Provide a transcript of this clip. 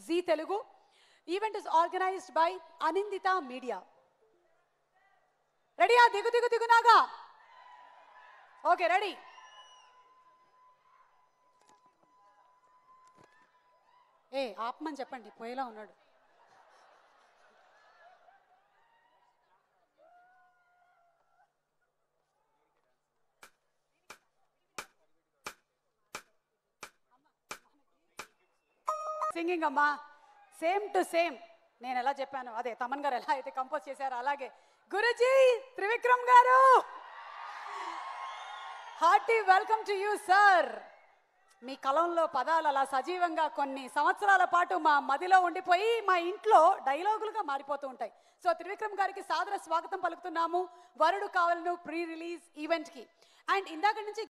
G Telugu event is organized by Anindita media రెడీయా దిగు దిగు దిగునాగా ఓకే రెడీ ఏ ఆపమని చెప్పండి పోయేలా ఉన్నాడు సింగింగ్ అమ్మా సేమ్ టు సేమ్ నేను ఎలా చెప్పాను అదే తమన్ గారు ఎలా అయితే కంపోజ్ చేశారో అలాగే గురుజీ త్రివిక్రమ్ గారు hearty welcome to you sir మీ కలంలో పదాలు అలా సజీవంగా కొన్ని సంవత్సరాల పాటు మా మదిలో ఉండిపోయి మా ఇంట్లో డైలాగులుగా మారిపోతూ ఉంటాయి సో త్రివిక్రమ్ గారికి సాదర స్వాగతం పలుకుతున్నాము వరుడు కావాలను ప్రీ రిలీజ్ ఈవెంట్కి అండ్ ఇందాక నుంచి